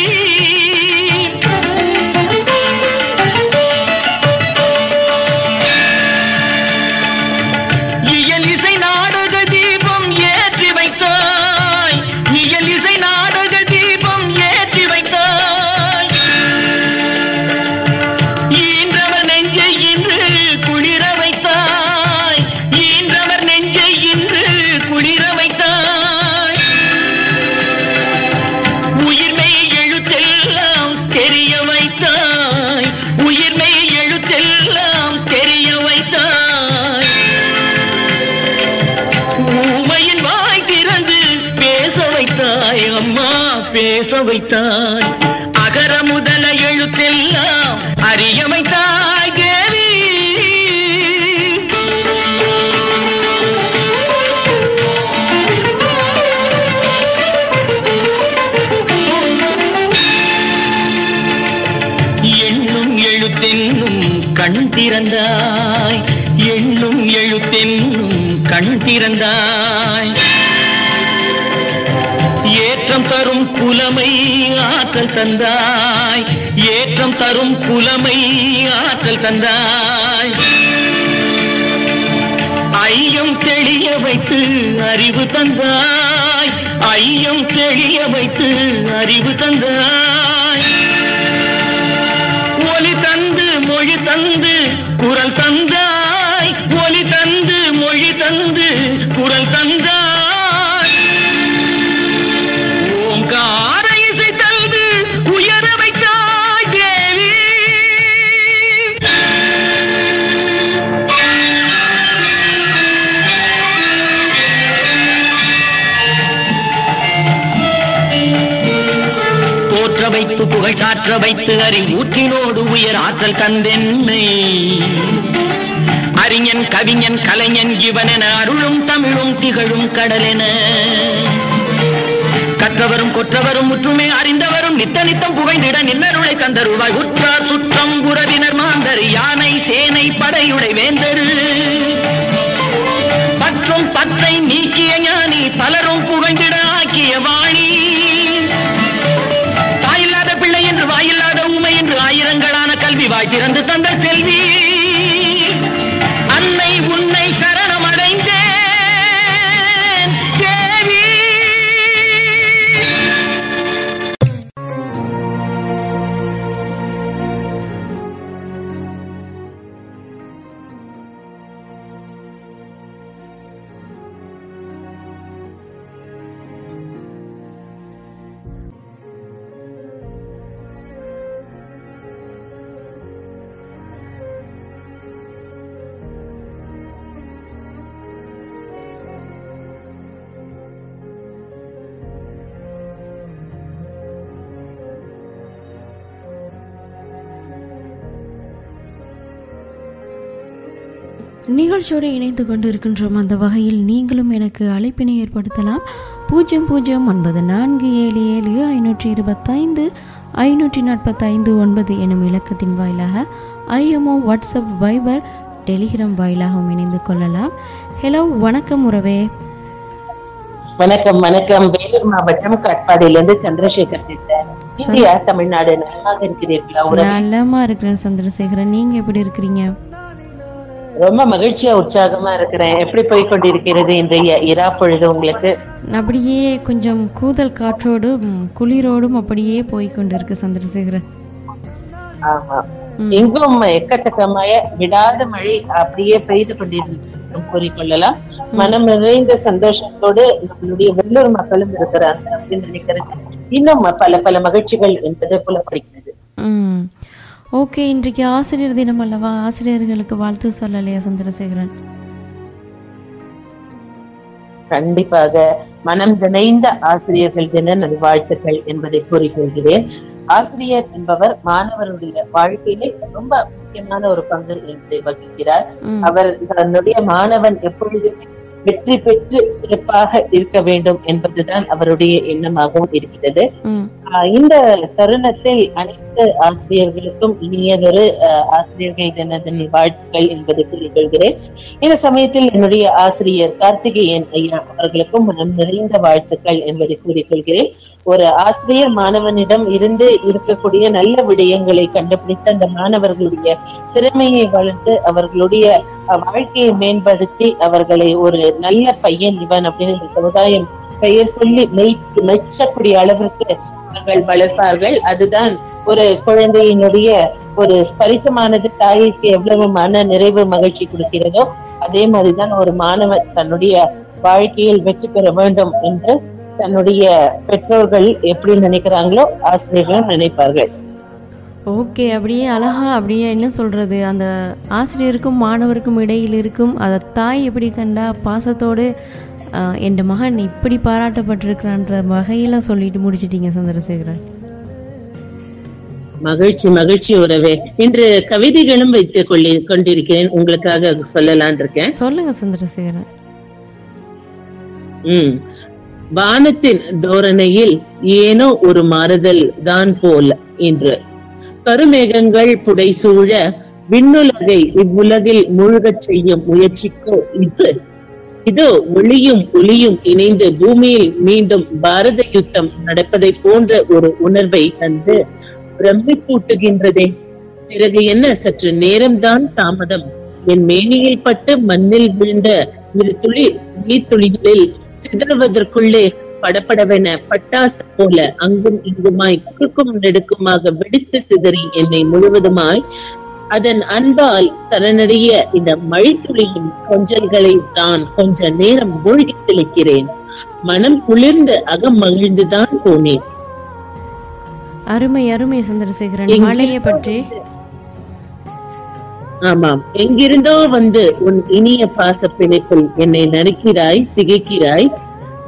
இயல் இசை நாடக தீபம் ஏற்றி வைத்தாய் இயல் இசை நாடக தீபம் ஏற்றி வைத்தாய் ஈன்றவர் நெஞ்சை இன்று குளிர வைத்தாய் ஈன்றவர் நெஞ்சை இன்று குளிர வைத்தாய் உயிர்மை எழுத்தெல்லாம் தெரிய வைத்தாய் உயிர்மை எழுத்தெல்லாம் தெரிய வைத்தாய் ஊமையின் வாய் திறந்து பேச வைத்தாய் அம்மா பேச வைத்தாய் அகர முதல எழுத்தெல்லாம் அறிய வைத்தாய் தேவி எண்ணும் எழுத்தென்னும் கண் திறந்தாய் எண்ணும் எழுத்தென்னும் கண் திறந்தாய் ஏற்றம் தரும் புலமை ஆற்றல் தந்தாய் ஏற்றம் தரும் புலமை ஆற்றல் தந்தாய் ஐயம் தெளிய வைத்து அறிவு தந்தாய் ஐயம் தெளிய வைத்து அறிவு தந்தாய் ஒலி தந்து மொழி தந்து குரல் தந்தாய் ஒலி தந்து மொழி தந்து குரல் தந்தாய் வைத்து புகழ் சாற்ற வைத்து அறிவூற்றினோடு உயர் ஆற்றல் தந்தென்னை அறிஞன் கவிஞன் கலைஞன் இவனென அருளும் தமிழும் திகழும் கடலென கற்றவரும் கொற்றவரும் முற்றுமே அறிந்தவரும் நித்த நித்தம் புகைந்திட நின்னருளை தந்தருவாய் உற்றார் சுற்றம் உறவினர் மாந்தர் யானை சேனை படையுடை வேந்தரு பற்றும் பத்தை நீக்கிய ஞானி பலரும் புகழ்ந்திட ஆக்கிய வாணி தாயில்லாத பிள்ளை என்று வாயில்லாத ஊமை என்று ஆயிரங்களான கல்வி வாய் திறந்து தந்த செல்வி அன்னை உன்னை சரணமடைந்தேன் தேவி நிகழ்ச்சியோடு இணைந்து கொண்டு இருக்கின்றோம் அந்த வகையில் நீங்களும் எனக்கு அழைப்பினை ஏற்படுத்தலாம் பூஜ்ஜியம் பூஜ்ஜியம் ஒன்பது நான்கு ஏழு ஏழு ஐநூற்றி இருபத்தைந்து ஐநூற்றி நாற்பத்தைந்து ஒன்பது எனும் இலக்கத்தின் வாயிலாக ஐஎம்ஓ வாட்ஸ்அப் வைபர் டெலிகிராம் வாயிலாகவும் இணைந்து கொள்ளலாம் ஹலோ வணக்கம் உறவே வணக்கம் வணக்கம் வேலூர் மாவட்டம் காட்பாடியிலிருந்து சந்திரசேகர் பேசுறேன் இந்தியா தமிழ்நாடு நலமாக இருக்கிறீர்களா உறவு நல்லமா இருக்கிறேன் சந்திரசேகரன் நீங்க எப்படி இருக்கிறீங்க ரொம்ப மகிழ்ச்சியா உற்சாகமா இருக்கிறேன் எப்படி போய் கொண்டிருக்கிறது இன்றைய இரா பொழுது உங்களுக்கு அப்படியே கொஞ்சம் கூதல் காற்றோடும் குளிரோடும் அப்படியே போய் கொண்டிருக்கு சந்திரசேகரன் ஆமா எங்கும் எக்கச்சக்கமாய விடாத மழை அப்படியே பெய்து கொண்டிருக்கும் கூறிக்கொள்ளலாம் மனம் நிறைந்த சந்தோஷத்தோடு நம்மளுடைய வெள்ளூர் மக்களும் இருக்கிறாங்க அப்படின்னு நினைக்கிறது இன்னும் பல பல மகிழ்ச்சிகள் என்பது புலப்படுகிறது ம் ஓகே இன்றைக்கு ஆசிரியர் தினம் அல்லவா ஆசிரியர்களுக்கு வாழ்த்து சொல்லலையா சந்திரசேகரன் கண்டிப்பாக மனம் நினைந்த ஆசிரியர்கள் தின நல்வாழ்த்துக்கள் என்பதை கூறிக்கொள்கிறேன் ஆசிரியர் என்பவர் மாணவருடைய வாழ்க்கையிலே ரொம்ப முக்கியமான ஒரு பங்கு என்பதை வகிக்கிறார் ம். அவர் தன்னுடைய மாணவன் எப்பொழுதுமே வெற்றி பெற்று சிறப்பாக இருக்க வேண்டும் என்பதுதான் அவருடைய எண்ணமாகவும் இருக்கிறது ம் ஆஹ் இந்த தருணத்தில் அனைத்து ஆசிரியர்களுக்கும் இனியதொரு ஆஹ், ஆசிரியர்கள் தினத்தின் வாழ்த்துக்கள் என்பதை கூறிக்கொள்கிறேன் இந்த சமயத்தில் என்னுடைய ஆசிரியர் கார்த்திகேயன் ஐயா அவர்களுக்கும் மனம் நிறைந்த வாழ்த்துக்கள் என்பதை கூறிக்கொள்கிறேன் ஒரு ஆசிரியர் மாணவனிடம் இருந்து இருக்கக்கூடிய நல்ல விடயங்களை கண்டுபிடித்து அந்த மாணவர்களுடைய திறமையை வளர்த்து அவர்களுடைய அஹ், வாழ்க்கையை மேம்படுத்தி அவர்களை ஒரு நல்ல பையன் இவன் அப்படின்னு இந்த சமுதாயம் பெயர் சொல்லி மெய் மெச்சக்கூடிய அளவிற்கு அவர்கள் வளர்ப்பார்கள் அதுதான் ஒரு குழந்தையினுடைய ஒரு ஸ்பரிசமானது தாய்க்கு எவ்வளவு மன நிறைவு மகிழ்ச்சி கொடுக்கிறதோ அதே மாதிரிதான் ஒரு மாணவன் தன்னுடைய வாழ்க்கையில் வெற்றி பெற வேண்டும் என்று தன்னுடைய பெற்றோர்கள் எப்படி நினைக்கிறாங்களோ ஆசிரியர்களும் நினைப்பார்கள் ஓகே அப்படியே அழகா அப்படியே என்ன சொல்றது அந்த ஆசிரியருக்கும் மாணவருக்கும் இடையில் இருக்கும் அதை தாய் எப்படி கண்டா பாசத்தோடு ஆஹ், என் மகன் இப்படி பாராட்டப்பட்டிருக்கிறான்ற வகையில சொல்லிட்டு முடிச்சிட்டீங்க சந்திரசேகரன் மகிழ்ச்சி மகிழ்ச்சி உறவே இன்று கவிதைகளும் வைத்துக் கொள்ளி கொண்டிருக்கிறேன் உங்களுக்காக சொல்லலான் இருக்கேன் சொல்லுங்க சந்திரசேகரன் உம் வானத்தின் தோரணையில் ஏனோ ஒரு மாறுதல் தான் போல் இன்று கருமேகங்கள் புடைசூழ விண்ணுலகை இவ்வுலகில் மூழ்கச் செய்யும் முயற்சிக்கோ இன்று இதோ ஒளியும் ஒளியும் இணைந்து பூமியில் மீண்டும் பாரத யுத்தம் நடப்பதை போன்ற ஒரு உணர்வை தந்து பிரமிப்பூட்டுகின்றதே பிறகு என்ன சற்று நேரம்தான் தாமதம் என் மேனியில் பட்டு மண்ணில் விழுந்த இரு துளி நீர்த்துளிகளில் சிதறுவதற்குள்ளே படபடவென பட்டாசு போல அங்கும் இங்குமாய் குறுக்கும் நெடுக்குமாக வெடித்து சிதறி என்னை முழுவதுமாய் அதன் அன்பால் சரணடைய இந்த மழைத்துளியின் கொஞ்சல்களை தான் கொஞ்ச நேரம் மூழ்கி தெளிக்கிறேன் மனம் குளிர்ந்து அகம் மகிழ்ந்துதான் போனேன் அருமை அருமை சந்திரசேகரன் எங்க- மழையை பற்றி ஆமாம் எங்கிருந்தோ வந்து உன் இனிய பாச பிணைப்பில் என்னை நறுக்கிறாய் திகைக்கிறாய்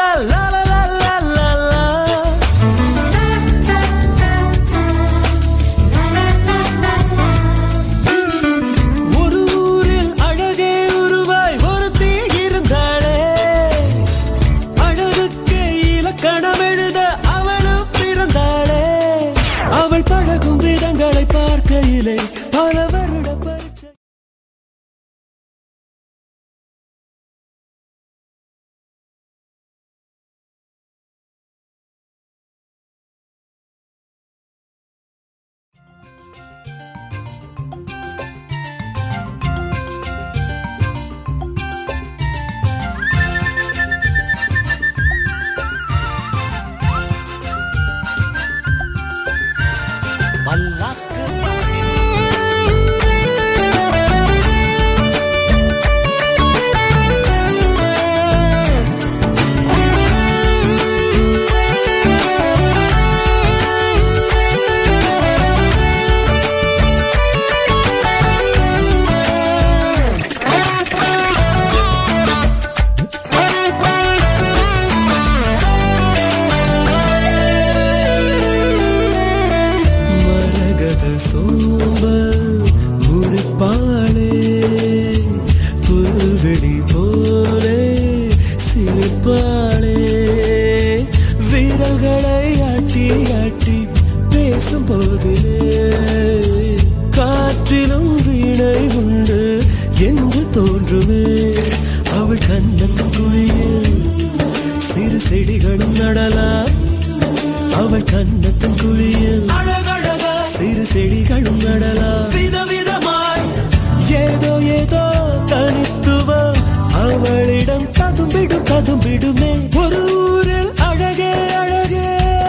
அதும் விடுமே ஒரு ஊரில் அழகே அழகே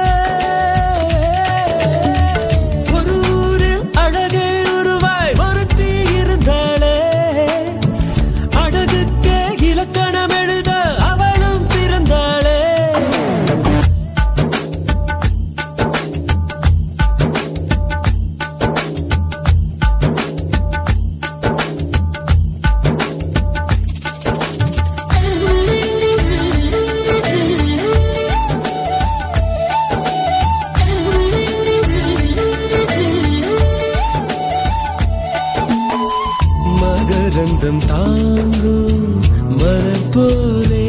ஒரு ஊரில் அழகே உருவாய் ஒருத்தி இருந்தாளே அழகுக்கே இலக்கணம் எழுத அவளும் பிறந்தாளே மகரந்தம் தாங்கும் மலர் போலே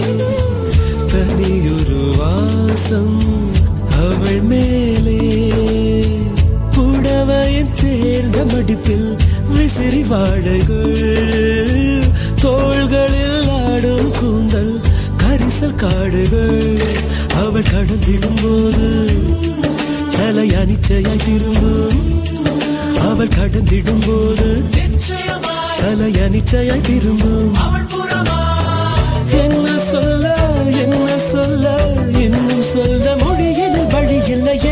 தனியொரு வாசம் அவள் மேலே புடவையின் தேர்ந்த மடிப்பில் விசிறி வாழைகள் தோள்களில் ஆடும் கூந்தல் கரிசல் காடுகள் அவள் கடந்திடும் போது தலை அனிச்சையாய் திரும்பும் அவள் கடந்திடும் போது தலை அனிச்சையாய் திரும்பும் என்ன சொல்ல என்ன சொல்ல இன்னும் சொல்ல மொழியில் வழி இல்லையே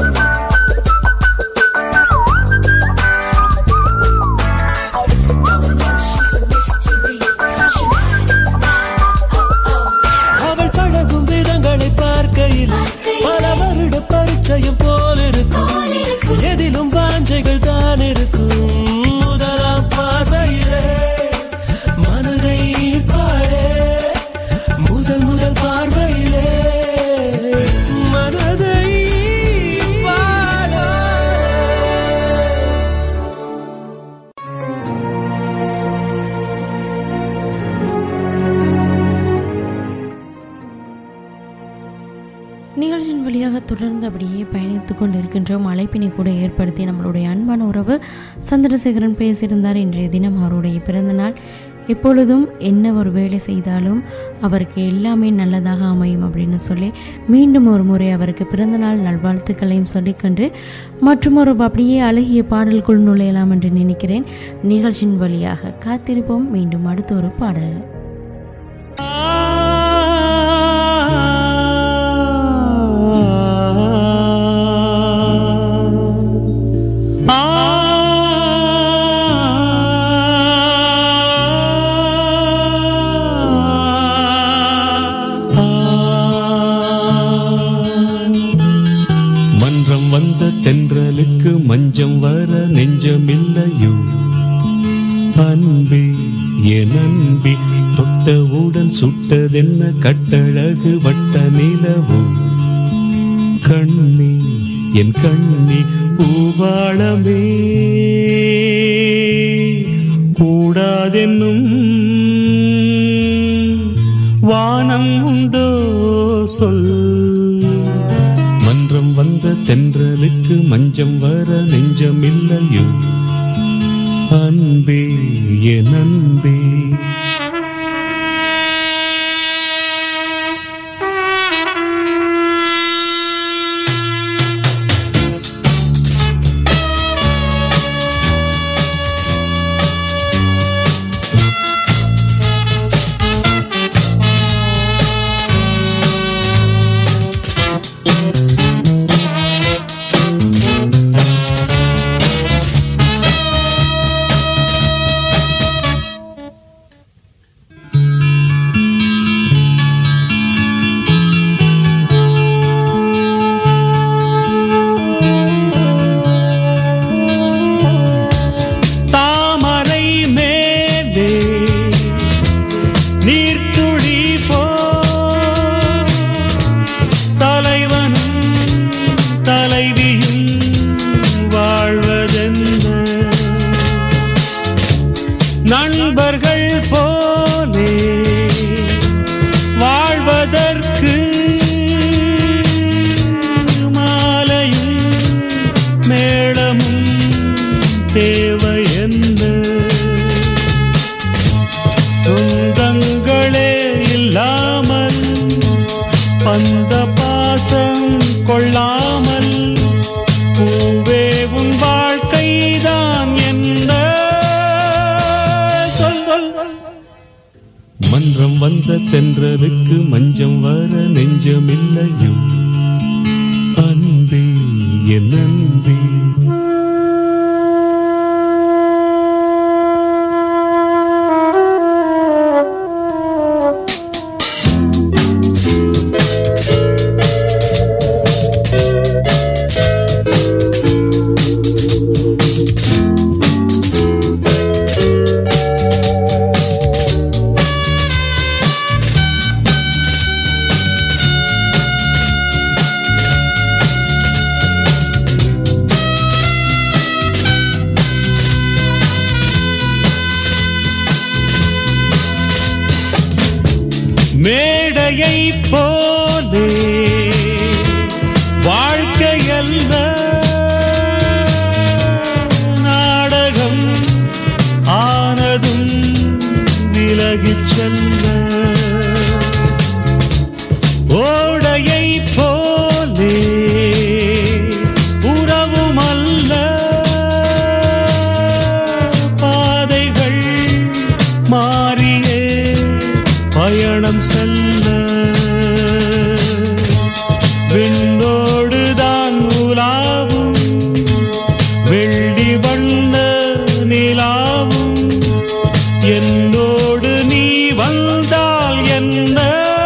அவள் பழகும் விதங்களை பார்க்கையில் பல வருட பரிச்சயம் போல் இருக்கும் எதிலும் வாஞ்சைகள் தான் இருக்கும் முதலாம் பார்வையிலே மனதை பாடே முதல் முதல் பார்வையிலே மனதை பாடே நிகழ்ச்சியின் வழியாக தொடர்ந்து அப்படியே பயணித்து கொண்டு இருக்கின்றோம் அழைப்பினை கூட ஏற்படுத்தி நம்மளுடைய அன்பான உறவு சந்திரசேகரன் பேசியிருந்தார் இன்றைய தினம் அவருடைய பிறந்த நாள் எப்பொழுதும் என்ன ஒரு வேலை செய்தாலும் அவருக்கு எல்லாமே நல்லதாக அமையும் அப்படின்னு சொல்லி மீண்டும் ஒரு முறை அவருக்கு பிறந்த நாள் நல்வாழ்த்துக்களையும் சொல்லிக்கொண்டு மற்றும் ஒரு அப்படியே அழகிய பாடலுக்குள் நுழையலாம் என்று நினைக்கிறேன் நிகழ்ச்சியின் வழியாக காத்திருப்போம் மீண்டும் அடுத்த ஒரு பாடல் மன்றம் வந்த தென்றலுக்கு மஞ்சம் வர நெஞ்சமில்லையோ அன்பே என் அன்பே தொட்டவுடன் சுட்டதென்ன கட்டழகு வட்ட நிலவோ கண்ணே என் கண்ணே பூவாளமே கூடாதென்னும் வானம் உண்டோ சொல் மன்றம் வந்த தென்றலுக்கு மஞ்சம் வர நெஞ்சமில்லையோ அன்பே என் அன்பே தாமரை மேலே நீர்த்துளி போ தலைவனும் தலைவியும் வாழ்வதென்ன நண்பர்கள் போலே வாழ்வதற்கு மாலையும் மேளமும் தேவை என்ன சொந்தங்களே இல்லாமல் பந்த பாசம் கொள்ளாமல் பூவே உன் வாழ்க்கைதான் என்ன சொல் சொல் மன்றம் வந்த வந்த தென்றலுக்கு மஞ்சம் வர நெஞ்சமில்லையோ அன்பே என் அன்பே மேடையை போலே வாழ்க்கையல்ல நாடகம் ஆனதும் விலகிச் செல்ல ஓடையை போலே உறவுமல்ல பாதைகள் மாறியே பயணம் செல்ல விண்ணோடுதான் உலாவும் வெள்ளி வண்ண நிலாவும் என்னோடு நீ வந்தால் என்ன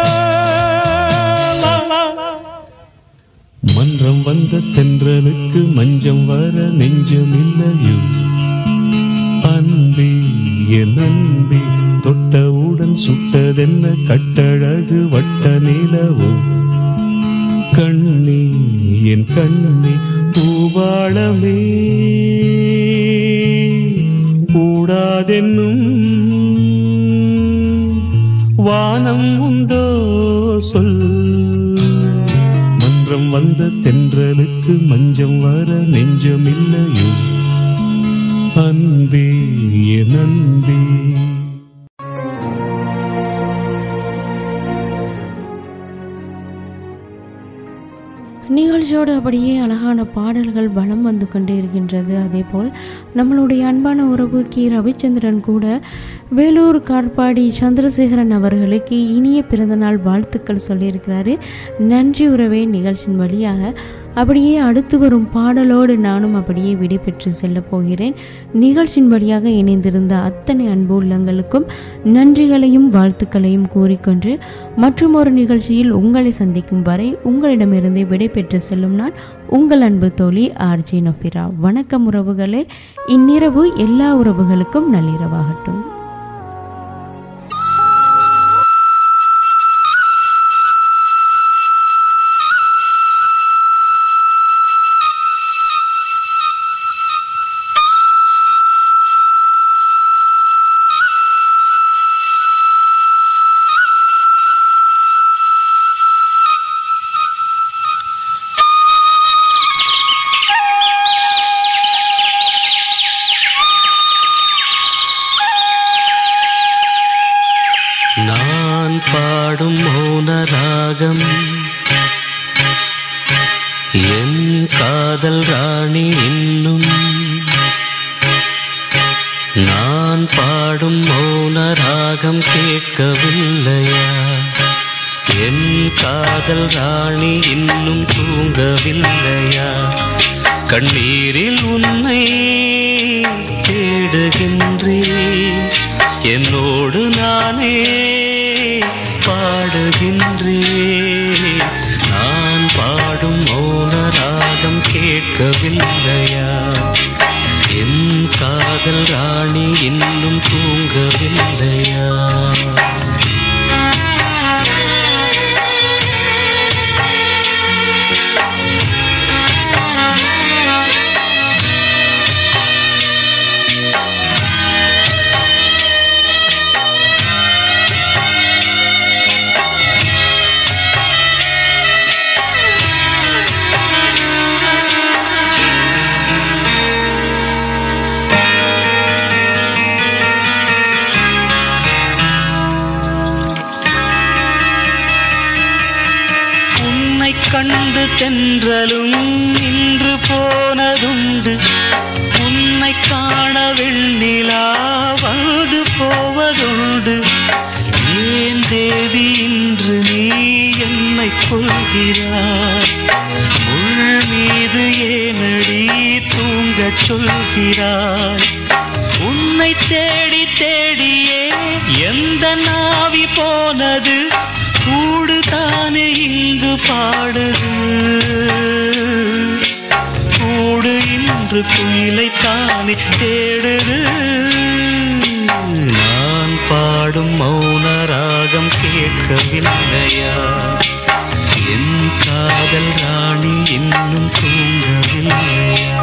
மன்றம் வந்த தென்றலுக்கு மஞ்சம் வர நெஞ்சமில்லையோ அன்பே என் அன்பே தொட்டவுடன் சுட்டதென்ன கட்டழகு வட்ட நிலவோ கண்ணே என் கண்ணே பூவாளமே கூடாதென்னும் வானம் உண்டோ சொல் மன்றம் வந்த தென்றலுக்கு மஞ்சம் வர நெஞ்சமில்லையோ அன்பே என் அன்பே நிகழ்ச்சியோடு அப்படியே அழகான பாடல்கள் பலம் வந்து கொண்டே இருக்கின்றது அதேபோல் நம்மளுடைய அன்பான உறவு கி ரவிச்சந்திரன் கூட வேலூர் காட்பாடி சந்திரசேகரன் அவர்களுக்கு இனிய பிறந்தநாள் வாழ்த்துக்கள் சொல்லியிருக்கிறாரு நன்றி உறவே நிகழ்ச்சியின் வழியாக அப்படியே அடுத்து வரும் பாடலோடு நானும் அப்படியே விடைபெற்று செல்ல போகிறேன் நிகழ்ச்சியின் வழியாக இணைந்திருந்த அத்தனை அன்பு உள்ளங்களுக்கும் நன்றிகளையும் வாழ்த்துக்களையும் கூறிக்கொண்டு மற்றும் ஒரு நிகழ்ச்சியில் உங்களை சந்திக்கும் வரை உங்களிடமிருந்து விடைபெற்று செல்லும் நான் உங்கள் அன்பு தோழி ஆர்ஜி நொஃபிரா வணக்கம் உறவுகளே இந்நிரவு எல்லா உறவுகளுக்கும் நள்ளிரவாகட்டும் நான் பாடும் மௌன ராகம் என் காதல் ராணி இன்னும் நான் பாடும் மௌன ராகம் கேட்கவில்லையா என் காதல் ராணி இன்னும் தூங்கவில்லையா கண்ணீரில் உன்னை தேடுகின்றேன் என்னோடு நானே பாடுகின்றேன் நான் பாடும் மௌன ராகம் கேட்கவில்லையா என் காதல் ராணி இன்னும் தூங்கவில்லையா உன்னை கண்டு தென்றலும் நின்று போனதுண்டு உன்னை காண வெண்ணிலா வந்து போவதுண்டு ஏன் தேவ சொல்கிறாய் முள் மீது ஏனடி தூங்கச் சொல்கிறாய் உன்னை தேடி தேடியே எந்த நாவி போனது கூடு தானே இங்கு பாடுது கூடு இன்று குயிலை தானே தேடுது நான் பாடும் மௌன ராகம் கேட்கவில்லையா என் காதல் ராணி இன்னும் தூங்கவில்லையா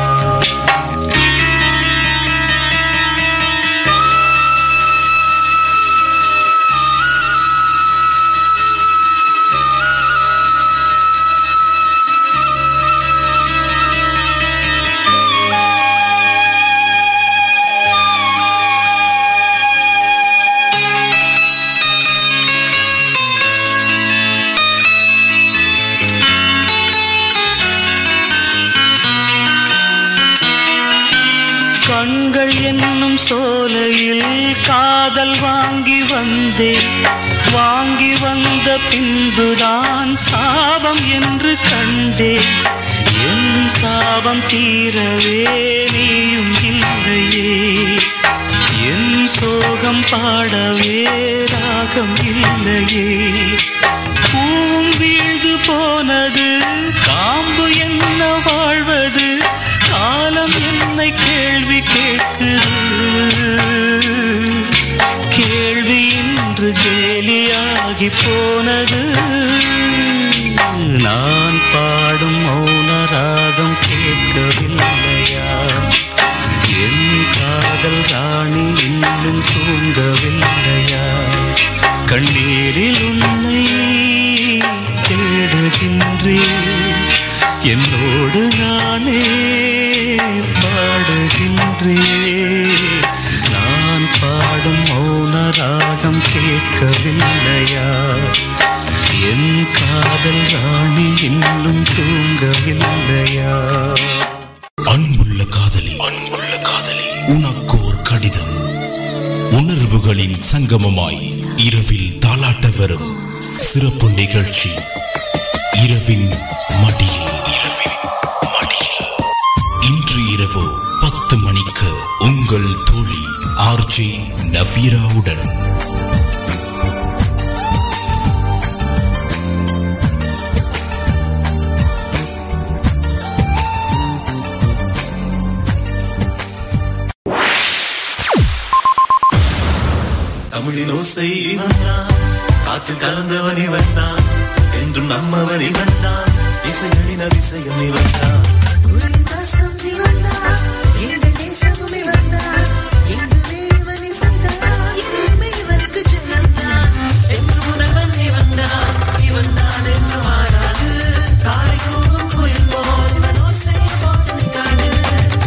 கண்கள் என்னும் சோலையில் காதல் வாங்கி வந்தேன் வாங்கி வந்த பின்புதான் சாபம் என்று கண்டேன் என் சாபம் தீரவே நீயும் இல்லையே என் சோகம் பாடவே ராகம் இல்லையே பூவும் வீழ்ந்து போனது காம்பு என்ன வாழ்வது காலம் என்னை கேள்வி கேட்குது கேள்வி இன்று கேலியாகி போனது நான் பாடும் மௌன ராகம் கேட்கவில்லையா என் காதல் ராணி இன்னும் தூங்கவில்லையா கண்ணீரில் உன்னை தேடுகின்றேன் என்னோடு நானே பாடுகின்றேன் நான் பாடும் மௌன ராகம் கேட்கவில்லையா என் காதல் ராணி இன்னும் தூங்கவில்லையா அன்புள்ள காதலி அன்புள்ள காதலி உனக்கோர் கடிதம் உணர்வுகளின் சங்கமமாய் இரவில் தாலாட்ட வரும் சிறப்பு நிகழ்ச்சி இரவின் மடியில் இரவின் மடியில் இன்று இரவு பத்து மணிக்கு உங்கள் தோழி ஆர்ஜே நவீராவுடன் தமிழின் ஓசை இவன்தான் காற்றில் கலந்தவன் இவன்தான் என்றும் நம்மவன் இவன்தான் இசைகளின் அதிசயம் இவன்தான்